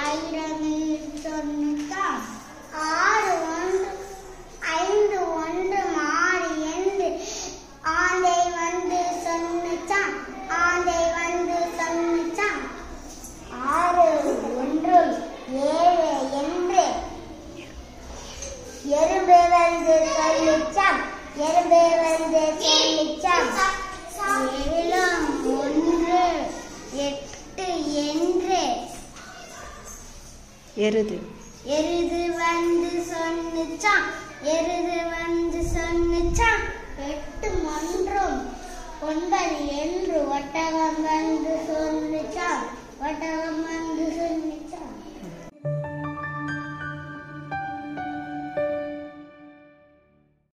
ஆயிரம் சொன்னுச்சான் ஆறு ஒன்று ஐந்து ஒன்று மாறி என்று ஆந்தை வந்து சொன்னுச்சான் ஆந்தை வந்து சொன்னுச்சான் ஆறு ஒன்று ஏழு என்று எறும்பு வந்து சொல்லிச்சான் எறும்பு வந்து சொல்லிச்சான் ஏழம் ஒன்று எட்டு என்று எருது எருது வந்து சொன்னுச்சான் எருது வந்து சொன்னுச்சான் எட்டு ஒன்றும் ஒன்பது என்று ஒட்டகம் வந்து சொன்னுச்சான் ஒட்டகம் வந்து சொன்ன